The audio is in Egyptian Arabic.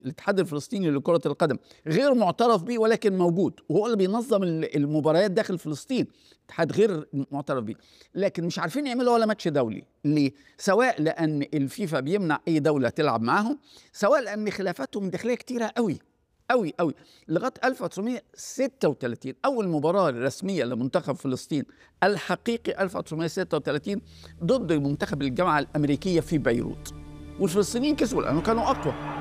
الاتحاد الفلسطيني لكرة القدم غير معترف به ولكن موجود وهو اللي بينظم المباريات داخل فلسطين اتحاد غير معترف به لكن مش عارفين يعملوا ولا ماتش دولي ليه؟ سواء لأن الفيفا بيمنع أي دولة تلعب معاهم سواء لأن خلافاتهم الداخلية كتيرة قوي قوي قوي لغايه 1936 اول مباراه رسميه لمنتخب فلسطين الحقيقي 1936 ضد منتخب الجامعه الامريكيه في بيروت والفلسطينيين كسبوا لانه كانوا اقوى